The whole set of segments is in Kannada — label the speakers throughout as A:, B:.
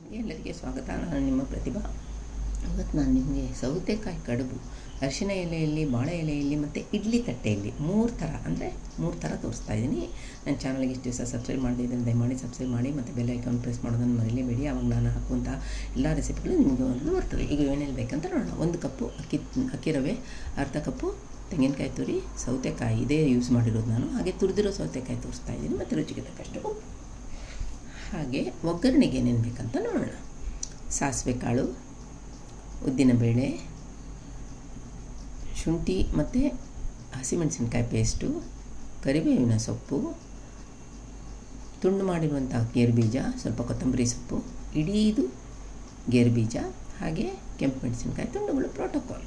A: ಎಲ್ಲರಿಗೆ ಸ್ವಾಗತ ನಾನು ನಿಮ್ಮ ಪ್ರತಿಭಾ ಇವತ್ತು ನಾನು ನಿಮಗೆ ಸೌತೆಕಾಯಿ ಕಡುಬು ಅರಿಶಿನ ಎಲೆಯಲ್ಲಿ ಬಾಳೆ ಎಲೆಯಲ್ಲಿ ಮತ್ತು ಇಡ್ಲಿ ತಟ್ಟೆಯಲ್ಲಿ ಮೂರು ಥರ ಅಂದರೆ ಮೂರು ಥರ ತೋರಿಸ್ತಾ ಇದ್ದೀನಿ ನನ್ನ ಚಾನಲ್ಗೆ ಇಷ್ಟು ದಿವಸ ಸಬ್ಸ್ಕ್ರೈಬ್ ಮಾಡದೇ ಇದ್ದರೆ ದಯಮಾಡಿ ಸಬ್ಸ್ಕ್ರೈಬ್ ಮಾಡಿ ಮತ್ತು ಬೆಲ್ ಐಕಾನ್ ಪ್ರೆಸ್ ಮಾಡೋದನ್ನು ಮರೀಲೇಬೇಡಿ ಅವಾಗ ನಾನು ಹಾಕುವಂಥ ಎಲ್ಲ ರೆಸಿಪಿಗಳು ನಿಮಗೆ ಒಂದು ಬರ್ತದೆ ಈಗ ಏನೇನು ಬೇಕಂತ ನೋಡೋಣ ಒಂದು ಕಪ್ಪು ಅಕ್ಕಿ ಅಕ್ಕಿ ರವೆ ಅರ್ಧ ಕಪ್ಪು ತೆಂಗಿನಕಾಯಿ ತುರಿ ಸೌತೆಕಾಯಿ ಇದೇ ಯೂಸ್ ಮಾಡಿರೋದು ನಾನು ಹಾಗೆ ತುರಿದಿರೋ ಸೌತೆಕಾಯಿ ತೋರಿಸ್ತಾ ಇದ್ದೀನಿ ಮತ್ತು ರುಚಿಗೆ ತಕ್ಕಷ್ಟು ಉಪ್ಪು ಹಾಗೆ ಒಗ್ಗರಣೆಗೆ ಏನೇನು ಬೇಕಂತ ನೋಡೋಣ ಸಾಸಿವೆ ಕಾಳು ಉದ್ದಿನಬೇಳೆ ಶುಂಠಿ ಮತ್ತು ಹಸಿಮೆಣಸಿನ್ಕಾಯಿ ಪೇಸ್ಟು ಕರಿಬೇವಿನ ಸೊಪ್ಪು ತುಂಡು ಮಾಡಿರುವಂಥ ಗೇರು ಬೀಜ ಸ್ವಲ್ಪ ಕೊತ್ತಂಬರಿ ಸೊಪ್ಪು ಇಡೀದು ಗೇರು ಬೀಜ ಹಾಗೆ ಕೆಂಪು ಮೆಣಸಿನ್ಕಾಯಿ ತುಂಡುಗಳು ಪ್ರೋಟೋಕಾಲ್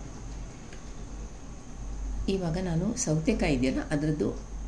A: ಇವಾಗ ನಾನು ಸೌತೆಕಾಯಿ ಇದೆಯಲ್ಲ ಅದರದ್ದು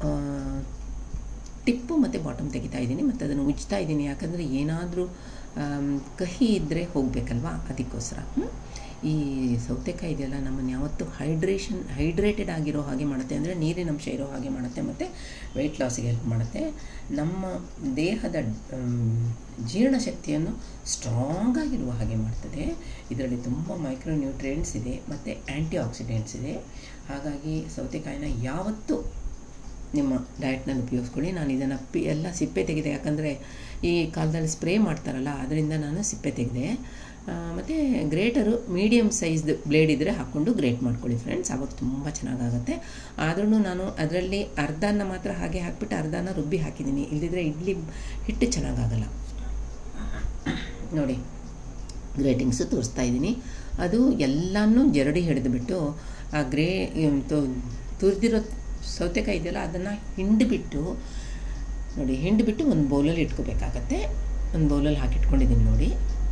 A: ಟಿಪ್ಪು ಮತ್ತು ಬಾಟಮ್ ತೆಗಿತಾ ಇದ್ದೀನಿ ಮತ್ತು ಅದನ್ನು ಉಜ್ತಾ ಇದ್ದೀನಿ ಯಾಕಂದರೆ ಏನಾದರೂ ಕಹಿ ಇದ್ದರೆ ಹೋಗಬೇಕಲ್ವಾ ಅದಕ್ಕೋಸ್ಕರ ಈ ಸೌತೆಕಾಯಿ ಇದೆಯಲ್ಲ ನಮ್ಮನ್ನು ಯಾವತ್ತೂ ಹೈಡ್ರೇಷನ್ ಹೈಡ್ರೇಟೆಡ್ ಆಗಿರೋ ಹಾಗೆ ಮಾಡುತ್ತೆ ಅಂದರೆ ನೀರಿನ ಅಂಶ ಇರೋ ಹಾಗೆ ಮಾಡುತ್ತೆ ಮತ್ತು ವೆಯ್ಟ್ ಲಾಸಿಗೆ ಹೆಲ್ಪ್ ಮಾಡುತ್ತೆ ನಮ್ಮ ದೇಹದ ಜೀರ್ಣಶಕ್ತಿಯನ್ನು ಸ್ಟ್ರಾಂಗ್ ಆಗಿರುವ ಹಾಗೆ ಮಾಡ್ತದೆ ಇದರಲ್ಲಿ ತುಂಬ ಮೈಕ್ರೋ ನ್ಯೂಟ್ರಿಯೆಂಟ್ಸ್ ಇದೆ ಮತ್ತು ಆ್ಯಂಟಿ ಆಕ್ಸಿಡೆಂಟ್ಸ್ ಇದೆ ಹಾಗಾಗಿ ಸೌತೆಕಾಯಿನ ಯಾವತ್ತೂ ನಿಮ್ಮ ಡಯಟ್ನಲ್ಲಿ ಉಪಯೋಗಿಸ್ಕೊಳ್ಳಿ ನಾನು ಇದನ್ನು ಪಿ ಎಲ್ಲ ಸಿಪ್ಪೆ ತೆಗೆದೆ ಯಾಕಂದರೆ ಈ ಕಾಲದಲ್ಲಿ ಸ್ಪ್ರೇ ಮಾಡ್ತಾರಲ್ಲ ಅದರಿಂದ ನಾನು ಸಿಪ್ಪೆ ತೆಗೆದೆ ಮತ್ತು ಗ್ರೇಟರು ಮೀಡಿಯಮ್ ಸೈಜ್ದು ಬ್ಲೇಡ್ ಇದ್ದರೆ ಹಾಕ್ಕೊಂಡು ಗ್ರೇಟ್ ಮಾಡ್ಕೊಳ್ಳಿ ಫ್ರೆಂಡ್ಸ್ ಆವಾಗ ತುಂಬ ಚೆನ್ನಾಗಾಗುತ್ತೆ ಆದ್ರೂ ನಾನು ಅದರಲ್ಲಿ ಅರ್ಧನ ಮಾತ್ರ ಹಾಗೆ ಹಾಕ್ಬಿಟ್ಟು ಅರ್ಧನ ರುಬ್ಬಿ ಹಾಕಿದ್ದೀನಿ ಇಲ್ಲದಿದ್ದರೆ ಇಡ್ಲಿ ಹಿಟ್ಟು ಚೆನ್ನಾಗಾಗಲ್ಲ ನೋಡಿ ಗ್ರೇಟಿಂಗ್ಸು ತೋರಿಸ್ತಾ ಇದ್ದೀನಿ ಅದು ಎಲ್ಲನೂ ಜರಡಿ ಹಿಡಿದುಬಿಟ್ಟು ಆ ಗ್ರೇ ತುರಿದಿರೋ ಸೌತೆಕಾಯಿ ಇದೆಯಲ್ಲ ಅದನ್ನು ಹಿಂಡಿಬಿಟ್ಟು ನೋಡಿ ಹಿಂಡಿಬಿಟ್ಟು ಒಂದು ಬೌಲಲ್ಲಿ ಇಟ್ಕೋಬೇಕಾಗತ್ತೆ ಒಂದು ಬೌಲಲ್ಲಿ ಹಾಕಿಟ್ಕೊಂಡಿದ್ದೀನಿ ನೋಡಿ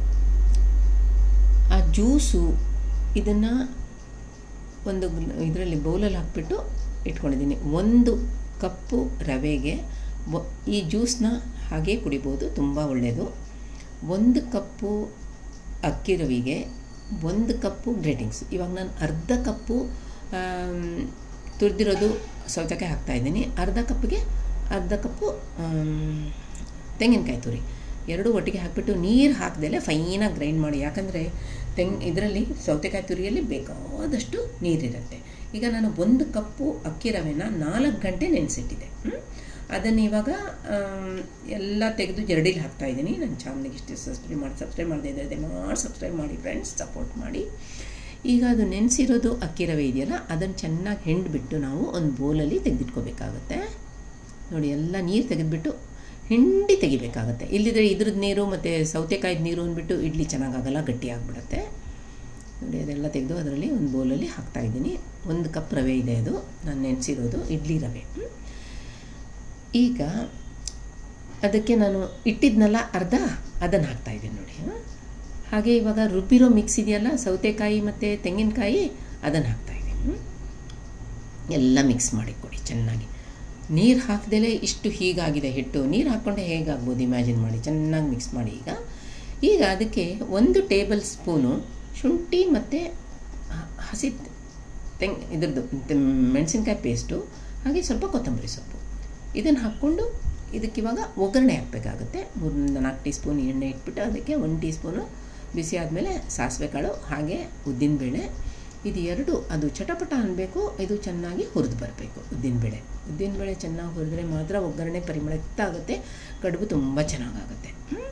A: ಆ ಜ್ಯೂಸು ಇದನ್ನು ಒಂದು ಇದರಲ್ಲಿ ಬೌಲಲ್ಲಿ ಹಾಕ್ಬಿಟ್ಟು ಇಟ್ಕೊಂಡಿದ್ದೀನಿ ಒಂದು ಕಪ್ಪು ರವೆಗೆ ಈ ಜ್ಯೂಸನ್ನ ಹಾಗೆ ಕುಡಿಬೋದು ತುಂಬ ಒಳ್ಳೆಯದು ಒಂದು ಕಪ್ಪು ಅಕ್ಕಿ ರವಿಗೆ ಒಂದು ಕಪ್ಪು ಗ್ರೇಟಿಂಗ್ಸ್ ಇವಾಗ ನಾನು ಅರ್ಧ ಕಪ್ಪು ತುರಿದಿರೋದು ಸೌತೆಕಾಯಿ ಹಾಕ್ತಾಯಿದ್ದೀನಿ ಅರ್ಧ ಕಪ್ಪಿಗೆ ಅರ್ಧ ಕಪ್ಪು ತೆಂಗಿನಕಾಯಿ ತುರಿ ಎರಡೂ ಒಟ್ಟಿಗೆ ಹಾಕಿಬಿಟ್ಟು ನೀರು ಹಾಕ್ದಲೆ ಫೈನಾಗಿ ಗ್ರೈಂಡ್ ಮಾಡಿ ಯಾಕಂದರೆ ತೆಂಗ್ ಇದರಲ್ಲಿ ಸೌತೆಕಾಯಿ ತುರಿಯಲ್ಲಿ ಬೇಕಾದಷ್ಟು ನೀರಿರುತ್ತೆ ಈಗ ನಾನು ಒಂದು ಕಪ್ಪು ಅಕ್ಕಿ ರವೆನ ನಾಲ್ಕು ಗಂಟೆ ನೆನೆಸಿಟ್ಟಿದ್ದೆ ಅದನ್ನು ಇವಾಗ ಎಲ್ಲ ತೆಗೆದು ಜರಡಿಲಿ ಹಾಕ್ತಾಯಿದ್ದೀನಿ ನನ್ನ ಚಾನಲ್ಗೆ ಇಷ್ಟು ಸಬ್ಸ್ಕ್ರೈಬ್ ಮಾಡಿ ಸಬ್ಸ್ಕ್ರೈಬ್ ಮಾಡದೇ ಇದ್ದರೆ ದಯಮಾಡಿ ಸಬ್ಸ್ಕ್ರೈಬ್ ಮಾಡಿ ಫ್ರೆಂಡ್ಸ್ ಸಪೋರ್ಟ್ ಮಾಡಿ ಈಗ ಅದು ನೆನೆಸಿರೋದು ಅಕ್ಕಿ ರವೆ ಇದೆಯಲ್ಲ ಅದನ್ನು ಚೆನ್ನಾಗಿ ಹಿಂಡ್ಬಿಟ್ಟು ನಾವು ಒಂದು ಬೋಲಲ್ಲಿ ತೆಗೆದಿಟ್ಕೋಬೇಕಾಗತ್ತೆ ನೋಡಿ ಎಲ್ಲ ನೀರು ತೆಗೆದುಬಿಟ್ಟು ಹಿಂಡಿ ತೆಗಿಬೇಕಾಗತ್ತೆ ಇಲ್ಲಿದ್ರೆ ಇದ್ರದ್ದು ನೀರು ಮತ್ತು ಸೌತೆಕಾಯ್ದು ನೀರು ಅಂದ್ಬಿಟ್ಟು ಇಡ್ಲಿ ಚೆನ್ನಾಗಾಗಲ್ಲ ಗಟ್ಟಿ ಆಗಿಬಿಡುತ್ತೆ ನೋಡಿ ಅದೆಲ್ಲ ತೆಗೆದು ಅದರಲ್ಲಿ ಒಂದು ಬೌಲಲ್ಲಿ ಹಾಕ್ತಾಯಿದ್ದೀನಿ ಒಂದು ಕಪ್ ರವೆ ಇದೆ ಅದು ನಾನು ನೆನೆಸಿರೋದು ಇಡ್ಲಿ ರವೆ ಈಗ ಅದಕ್ಕೆ ನಾನು ಇಟ್ಟಿದ್ನಲ್ಲ ಅರ್ಧ ಅದನ್ನು ಹಾಕ್ತಾಯಿದ್ದೀನಿ ನೋಡಿ ಹಾಗೆ ಇವಾಗ ರುಬ್ಬಿರೋ ಮಿಕ್ಸ್ ಇದೆಯಲ್ಲ ಸೌತೆಕಾಯಿ ಮತ್ತು ತೆಂಗಿನಕಾಯಿ ಅದನ್ನು ಹಾಕ್ತಾಯಿದ್ದೀನಿ ಎಲ್ಲ ಮಿಕ್ಸ್ ಮಾಡಿ ಕೊಡಿ ಚೆನ್ನಾಗಿ ನೀರು ಹಾಕ್ದಲೇ ಇಷ್ಟು ಹೀಗಾಗಿದೆ ಹಿಟ್ಟು ನೀರು ಹಾಕ್ಕೊಂಡೆ ಹೇಗಾಗ್ಬೋದು ಇಮ್ಯಾಜಿನ್ ಮಾಡಿ ಚೆನ್ನಾಗಿ ಮಿಕ್ಸ್ ಮಾಡಿ ಈಗ ಈಗ ಅದಕ್ಕೆ ಒಂದು ಟೇಬಲ್ ಸ್ಪೂನು ಶುಂಠಿ ಮತ್ತು ಹಸಿ ತೆಂಗ್ ಇದ್ರದ್ದು ಮೆಣಸಿನ್ಕಾಯಿ ಪೇಸ್ಟು ಹಾಗೆ ಸ್ವಲ್ಪ ಕೊತ್ತಂಬರಿ ಸೊಪ್ಪು ಇದನ್ನು ಹಾಕ್ಕೊಂಡು ಇದಕ್ಕೆ ಇವಾಗ ಒಗ್ಗರಣೆ ಹಾಕಬೇಕಾಗುತ್ತೆ ಮೂರು ನಾಲ್ಕು ಟೀ ಸ್ಪೂನ್ ಎಣ್ಣೆ ಇಟ್ಬಿಟ್ಟು ಅದಕ್ಕೆ ಒಂದು ಟೀ ಸ್ಪೂನು ಬಿಸಿ ಆದಮೇಲೆ ಸಾಸಿವೆ ಕಾಳು ಹಾಗೆ ಉದ್ದಿನಬೇಳೆ ಇದು ಎರಡು ಅದು ಚಟಪಟ ಅನ್ನಬೇಕು ಇದು ಚೆನ್ನಾಗಿ ಹುರಿದು ಬರಬೇಕು ಉದ್ದಿನಬೇಳೆ ಉದ್ದಿನಬೇಳೆ ಚೆನ್ನಾಗಿ ಹುರಿದ್ರೆ ಮಾತ್ರ ಒಗ್ಗರಣೆ ಪರಿಮಳ ಆಗುತ್ತೆ ಕಡುಬು ತುಂಬ ಚೆನ್ನಾಗಾಗುತ್ತೆ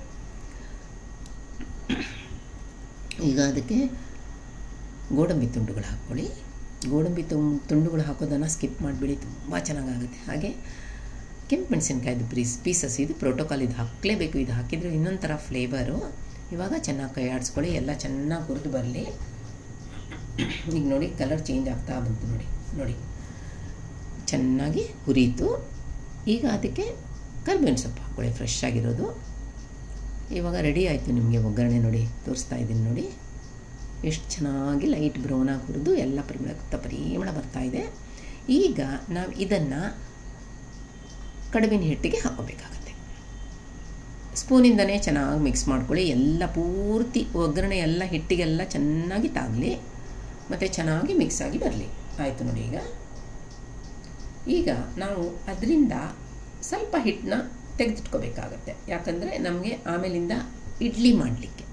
A: ಈಗ ಅದಕ್ಕೆ ಗೋಡಂಬಿ ತುಂಡುಗಳು ಹಾಕ್ಕೊಳ್ಳಿ ಗೋಡಂಬಿ ತುಂಡುಗಳು ಹಾಕೋದನ್ನು ಸ್ಕಿಪ್ ಮಾಡಿಬಿಡಿ ತುಂಬ ಚೆನ್ನಾಗಾಗುತ್ತೆ ಹಾಗೆ ಕೆಂಪು ಮೆಣಸಿನ್ಕಾಯ್ದು ಪೀಸ್ ಪೀಸಸ್ ಇದು ಪ್ರೋಟೋಕಾಲ್ ಇದು ಹಾಕಲೇಬೇಕು ಇದು ಹಾಕಿದರೆ ಇನ್ನೊಂದು ಥರ ಫ್ಲೇವರು ಇವಾಗ ಚೆನ್ನಾಗಿ ಕೈ ಆಡಿಸ್ಕೊಳ್ಳಿ ಎಲ್ಲ ಚೆನ್ನಾಗಿ ಹುರಿದು ಬರಲಿ ಈಗ ನೋಡಿ ಕಲರ್ ಚೇಂಜ್ ಆಗ್ತಾ ಬಂತು ನೋಡಿ ನೋಡಿ ಚೆನ್ನಾಗಿ ಹುರಿಯಿತು ಈಗ ಅದಕ್ಕೆ ಕರಿಬೇವಿನ ಸೊಪ್ಪು ಹಾಕ್ಕೊಳ್ಳಿ ಫ್ರೆಶ್ ಆಗಿರೋದು ಇವಾಗ ರೆಡಿ ಆಯಿತು ನಿಮಗೆ ಒಗ್ಗರಣೆ ನೋಡಿ ತೋರಿಸ್ತಾ ಇದ್ದೀನಿ ನೋಡಿ ಎಷ್ಟು ಚೆನ್ನಾಗಿ ಲೈಟ್ ಬ್ರೌನಾಗಿ ಹುರಿದು ಎಲ್ಲ ಪರಿಮಳ ಪರಿಮಳ ಬರ್ತಾಯಿದೆ ಈಗ ನಾವು ಇದನ್ನು ಕಡುಬಿನ ಹಿಟ್ಟಿಗೆ ಹಾಕೋಬೇಕಾಗತ್ತೆ ಸ್ಪೂನಿಂದನೇ ಚೆನ್ನಾಗಿ ಮಿಕ್ಸ್ ಮಾಡ್ಕೊಳ್ಳಿ ಎಲ್ಲ ಪೂರ್ತಿ ಒಗ್ಗರಣೆ ಎಲ್ಲ ಹಿಟ್ಟಿಗೆಲ್ಲ ಚೆನ್ನಾಗಿ ತಾಗಲಿ ಮತ್ತು ಚೆನ್ನಾಗಿ ಮಿಕ್ಸ್ ಆಗಿ ಬರಲಿ ಆಯಿತು ನೋಡಿ ಈಗ ಈಗ ನಾವು ಅದರಿಂದ ಸ್ವಲ್ಪ ಹಿಟ್ಟನ್ನ ತೆಗೆದಿಟ್ಕೋಬೇಕಾಗತ್ತೆ ಯಾಕಂದರೆ ನಮಗೆ ಆಮೇಲಿಂದ ಇಡ್ಲಿ ಮಾಡಲಿಕ್ಕೆ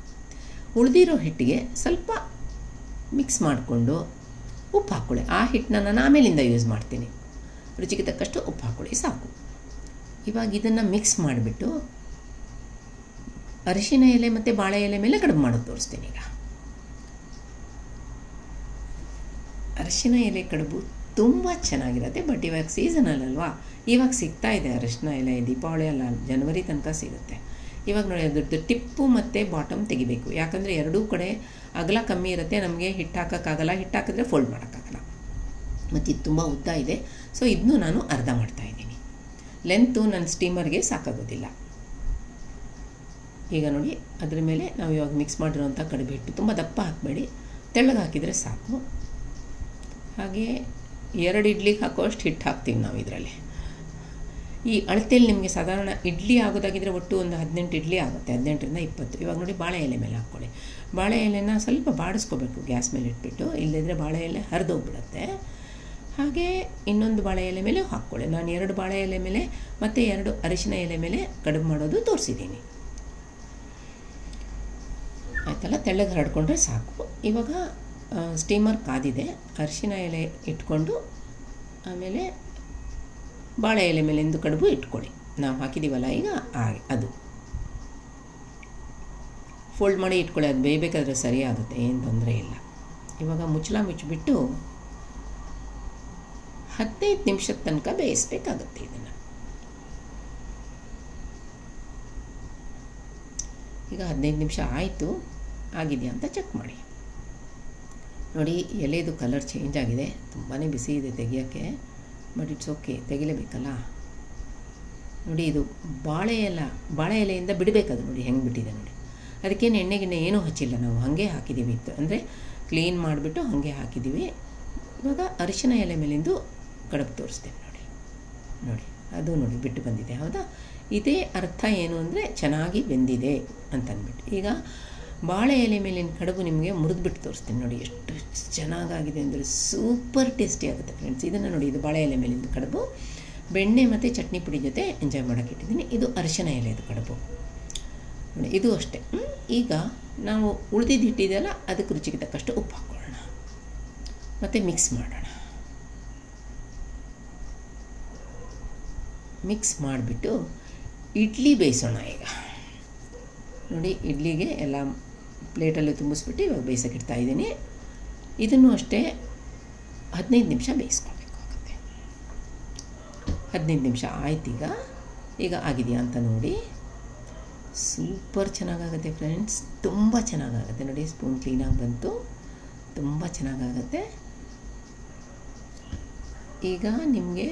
A: ಉಳಿದಿರೋ ಹಿಟ್ಟಿಗೆ ಸ್ವಲ್ಪ ಮಿಕ್ಸ್ ಮಾಡಿಕೊಂಡು ಉಪ್ಪು ಹಾಕ್ಕೊಳ್ಳಿ ಆ ಹಿಟ್ಟನ್ನ ನಾನು ಆಮೇಲಿಂದ ಯೂಸ್ ಮಾಡ್ತೀನಿ ರುಚಿಗೆ ತಕ್ಕಷ್ಟು ಉಪ್ಪು ಹಾಕ್ಕೊಳ್ಳಿ ಸಾಕು ಇವಾಗ ಇದನ್ನು ಮಿಕ್ಸ್ ಮಾಡಿಬಿಟ್ಟು ಅರಿಶಿನ ಎಲೆ ಮತ್ತು ಬಾಳೆ ಎಲೆ ಮೇಲೆ ಕಡುಬು ಮಾಡೋದು ತೋರಿಸ್ತೀನಿ ಈಗ ಅರಿಶಿನ ಎಲೆ ಕಡುಬು ತುಂಬ ಚೆನ್ನಾಗಿರುತ್ತೆ ಬಟ್ ಇವಾಗ ಸೀಸನಲ್ ಅಲ್ವಾ ಇವಾಗ ಸಿಗ್ತಾ ಇದೆ ಅರಿಶಿನ ಎಲೆ ದೀಪಾವಳಿ ಅಲ್ಲ ಜನವರಿ ತನಕ ಸಿಗುತ್ತೆ ಇವಾಗ ನೋಡಿ ಅದ್ರದ್ದು ಟಿಪ್ಪು ಮತ್ತು ಬಾಟಮ್ ತೆಗಿಬೇಕು ಯಾಕಂದರೆ ಎರಡೂ ಕಡೆ ಅಗಲ ಕಮ್ಮಿ ಇರುತ್ತೆ ನಮಗೆ ಹಿಟ್ಟು ಹಾಕೋಕ್ಕಾಗಲ್ಲ ಹಿಟ್ಟು ಹಾಕಿದ್ರೆ ಫೋಲ್ಡ್ ಮಾಡೋಕ್ಕಾಗಲ್ಲ ಮತ್ತು ಇದು ತುಂಬ ಉದ್ದ ಇದೆ ಸೊ ಇದನ್ನು ನಾನು ಅರ್ಧ ಮಾಡ್ತಾಯಿದ್ದೀನಿ ಲೆಂತು ನನ್ನ ಸ್ಟೀಮರ್ಗೆ ಸಾಕಾಗೋದಿಲ್ಲ ಈಗ ನೋಡಿ ಅದ್ರ ಮೇಲೆ ನಾವು ಇವಾಗ ಮಿಕ್ಸ್ ಮಾಡಿರೋಂಥ ಕಡುಬು ಹಿಟ್ಟು ತುಂಬ ದಪ್ಪ ಹಾಕಬೇಡಿ ತೆಳ್ಳಗೆ ಹಾಕಿದರೆ ಸಾಕು ಹಾಗೆ ಎರಡು ಇಡ್ಲಿಗೆ ಹಾಕೋಷ್ಟು ಹಿಟ್ಟು ಹಾಕ್ತೀವಿ ನಾವು ಇದರಲ್ಲಿ ಈ ಅಳತೆಯಲ್ಲಿ ನಿಮಗೆ ಸಾಧಾರಣ ಇಡ್ಲಿ ಆಗೋದಾಗಿದ್ದರೆ ಒಟ್ಟು ಒಂದು ಹದಿನೆಂಟು ಇಡ್ಲಿ ಆಗುತ್ತೆ ಹದಿನೆಂಟರಿಂದ ಇಪ್ಪತ್ತು ಇವಾಗ ನೋಡಿ ಬಾಳೆ ಎಲೆ ಮೇಲೆ ಹಾಕ್ಕೊಳ್ಳಿ ಬಾಳೆ ಎಲೆನ ಸ್ವಲ್ಪ ಬಾಡಿಸ್ಕೋಬೇಕು ಗ್ಯಾಸ್ ಮೇಲೆ ಇಟ್ಬಿಟ್ಟು ಇಲ್ಲದಿದ್ದರೆ ಬಾಳೆ ಎಲೆ ಹರಿದೋಗ್ಬಿಡುತ್ತೆ ಹಾಗೆ ಇನ್ನೊಂದು ಬಾಳೆ ಎಲೆ ಮೇಲೆ ಹಾಕ್ಕೊಳ್ಳಿ ನಾನು ಎರಡು ಬಾಳೆ ಎಲೆ ಮೇಲೆ ಮತ್ತು ಎರಡು ಅರಿಶಿನ ಎಲೆ ಮೇಲೆ ಕಡುಬು ಮಾಡೋದು ತೋರಿಸಿದ್ದೀನಿ ಆಯ್ತಲ್ಲ ತೆಳ್ಳಗೆ ಹರಡ್ಕೊಂಡ್ರೆ ಸಾಕು ಇವಾಗ ಸ್ಟೀಮರ್ ಕಾದಿದೆ ಅರಿಶಿನ ಎಲೆ ಇಟ್ಕೊಂಡು ಆಮೇಲೆ ಬಾಳೆ ಎಲೆ ಮೇಲಿಂದ ಕಡುಬು ಇಟ್ಕೊಳ್ಳಿ ನಾವು ಹಾಕಿದ್ದೀವಲ್ಲ ಈಗ ಹಾಗೆ ಅದು ಫೋಲ್ಡ್ ಮಾಡಿ ಇಟ್ಕೊಳ್ಳಿ ಅದು ಬೇಯಬೇಕಾದ್ರೆ ಸರಿ ಆಗುತ್ತೆ ಏನು ತೊಂದರೆ ಇಲ್ಲ ಇವಾಗ ಮುಚ್ಚಳ ಮುಚ್ಚಿಬಿಟ್ಟು ಹದಿನೈದು ನಿಮಿಷದ ತನಕ ಬೇಯಿಸ್ಬೇಕಾಗುತ್ತೆ ಇದನ್ನು ಈಗ ಹದಿನೈದು ನಿಮಿಷ ಆಯಿತು ಆಗಿದೆಯಾ ಅಂತ ಚೆಕ್ ಮಾಡಿ ನೋಡಿ ಎಲೆದು ಕಲರ್ ಚೇಂಜ್ ಆಗಿದೆ ತುಂಬಾ ಬಿಸಿ ಇದೆ ತೆಗಿಯೋಕ್ಕೆ ಬಟ್ ಇಟ್ಸ್ ಓಕೆ ತೆಗಿಲೇಬೇಕಲ್ಲ ನೋಡಿ ಇದು ಬಾಳೆ ಎಲೆ ಬಾಳೆ ಎಲೆಯಿಂದ ಬಿಡಬೇಕದು ನೋಡಿ ಹೆಂಗೆ ಬಿಟ್ಟಿದೆ ನೋಡಿ ಅದಕ್ಕೇನು ಎಣ್ಣೆ ಗಿಣ್ಣೆ ಏನೂ ಹಚ್ಚಿಲ್ಲ ನಾವು ಹಾಗೆ ಹಾಕಿದ್ದೀವಿ ಇತ್ತು ಅಂದರೆ ಕ್ಲೀನ್ ಮಾಡಿಬಿಟ್ಟು ಹಾಗೆ ಹಾಕಿದ್ದೀವಿ ಇವಾಗ ಅರಿಶಿನ ಎಲೆ ಮೇಲಿಂದು ಕಡುಬು ತೋರಿಸ್ತೀನಿ ನೋಡಿ ನೋಡಿ ಅದು ನೋಡಿ ಬಿಟ್ಟು ಬಂದಿದೆ ಹೌದಾ ಇದೇ ಅರ್ಥ ಏನು ಅಂದರೆ ಚೆನ್ನಾಗಿ ಬೆಂದಿದೆ ಅಂತ ಅಂದ್ಬಿಟ್ಟು ಈಗ ಬಾಳೆ ಎಲೆ ಮೇಲಿನ ಕಡುಬು ನಿಮಗೆ ಮುರಿದ್ಬಿಟ್ಟು ತೋರಿಸ್ತೀನಿ ನೋಡಿ ಎಷ್ಟು ಚೆನ್ನಾಗಾಗಿದೆ ಅಂದರೆ ಸೂಪರ್ ಟೇಸ್ಟಿ ಆಗುತ್ತೆ ಫ್ರೆಂಡ್ಸ್ ಇದನ್ನು ನೋಡಿ ಇದು ಬಾಳೆ ಎಲೆ ಮೇಲಿಂದ ಕಡುಬು ಬೆಣ್ಣೆ ಮತ್ತು ಚಟ್ನಿ ಪುಡಿ ಜೊತೆ ಎಂಜಾಯ್ ಮಾಡೋಕ್ಕೆ ಇಟ್ಟಿದ್ದೀನಿ ಇದು ಅರಿಶಿನ ಎಲೆದು ಕಡುಬು ನೋಡಿ ಇದು ಅಷ್ಟೇ ಈಗ ನಾವು ಉಳಿದಿದ್ದು ಇಟ್ಟಿದೆಯಲ್ಲ ಅದಕ್ಕೆ ರುಚಿಗೆ ತಕ್ಕಷ್ಟು ಉಪ್ಪು ಹಾಕ್ಕೊಳ್ಳೋಣ ಮತ್ತು ಮಿಕ್ಸ್ ಮಾಡೋಣ ಮಿಕ್ಸ್ ಮಾಡಿಬಿಟ್ಟು ಇಡ್ಲಿ ಬೇಯಿಸೋಣ ಈಗ ನೋಡಿ ಇಡ್ಲಿಗೆ ಎಲ್ಲ ಪ್ಲೇಟಲ್ಲಿ ತುಂಬಿಸ್ಬಿಟ್ಟು ಇವಾಗ ಬೇಯಿಸೋಕೆ ಇಡ್ತಾ ಇದ್ದೀನಿ ಇದನ್ನು ಅಷ್ಟೇ ಹದಿನೈದು ನಿಮಿಷ ಬೇಯಿಸ್ಕೊಳ್ಬೇಕಾಗುತ್ತೆ ಹದಿನೈದು ನಿಮಿಷ ಆಯ್ತು ಈಗ ಈಗ ಆಗಿದೆಯಾ ಅಂತ ನೋಡಿ ಸೂಪರ್ ಚೆನ್ನಾಗಾಗುತ್ತೆ ಫ್ರೆಂಡ್ಸ್ ತುಂಬ ಚೆನ್ನಾಗಾಗುತ್ತೆ ನೋಡಿ ಸ್ಪೂನ್ ಕ್ಲೀನಾಗಿ ಬಂತು ತುಂಬ ಚೆನ್ನಾಗಾಗುತ್ತೆ ಈಗ ನಿಮಗೆ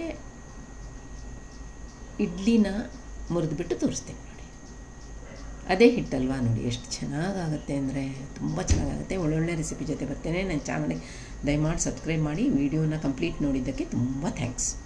A: ಇಡ್ಲಿನ ಮುರಿದ್ಬಿಟ್ಟು ತೋರಿಸ್ತೀನಿ ನೋಡಿ ಅದೇ ಹಿಟ್ಟಲ್ವಾ ನೋಡಿ ಎಷ್ಟು ಚೆನ್ನಾಗಾಗುತ್ತೆ ಅಂದರೆ ತುಂಬ ಚೆನ್ನಾಗಾಗುತ್ತೆ ಒಳ್ಳೊಳ್ಳೆ ರೆಸಿಪಿ ಜೊತೆ ಬರ್ತೇನೆ ನನ್ನ ಚಾನಲ್ಗೆ ದಯಮಾಡಿ ಸಬ್ಸ್ಕ್ರೈಬ್ ಮಾಡಿ ವಿಡಿಯೋನ ಕಂಪ್ಲೀಟ್ ನೋಡಿದ್ದಕ್ಕೆ ತುಂಬ ಥ್ಯಾಂಕ್ಸ್